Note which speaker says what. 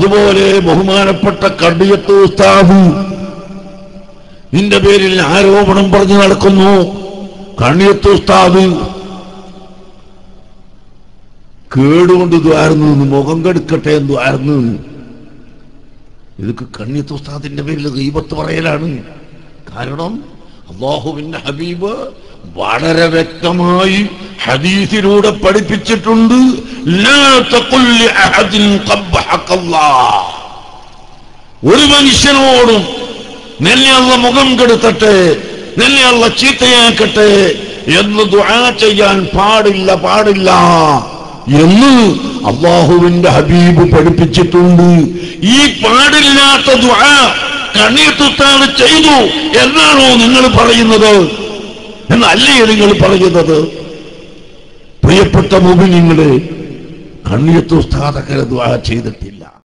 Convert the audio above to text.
Speaker 1: അതുപോലെ ബഹുമാനപ്പെട്ട കടിയത്ത് ഉസ്താദ് നിന്റെ പേരിൽ ആരോപണം പറഞ്ഞു നടക്കുന്നു കണ്ണിയത്ത് ഉസ്താദ് കേടുകൊണ്ട് ദ്വാരുന്നു മുഖം കെടുക്കട്ടെ എന്ന് ദ്വാരുന്നു ഇതൊക്കെ കണ്ണിയത്ത് ഉസ്താദിന്റെ പേരിൽ ദൈവത്ത് പറയലാണ് കാരണം അള്ളാഹുവിന്റെ ഹബീബ് വളരെ വ്യക്തമായി ഹദീസിലൂടെ പഠിപ്പിച്ചിട്ടുണ്ട് ലാ തഖുൽ ലി അഹദിൻ ഖബ്ബഹക അല്ലാഹ്. ഒരു മനുഷ്യനോടും നെല്ലയുള്ള മുഖം കെടുത്തട്ടെ നെല്ലയുള്ള ചീത്തയാക്കട്ടെ എന്ന് ദുആ ചെയ്യാൻ പാടില്ല പാടില്ല എന്ന് അള്ളാഹുവിന്റെ ഹബീബ് പഠിപ്പിച്ചിട്ടുണ്ട് ഈ പാടില്ലാത്ത ദുആ കണ്ണീർത്തുത്താണ് ചെയ്തു എന്നാണോ നിങ്ങൾ പറയുന്നത് എന്നല്ലേ നിങ്ങൾ പറയുന്നത് പ്രിയപ്പെട്ട മുബിനിങ്ങളെ കണ്ണിയത്ത് ഉസ്താദക്കര ദുആ ചെയ്തിട്ടില്ല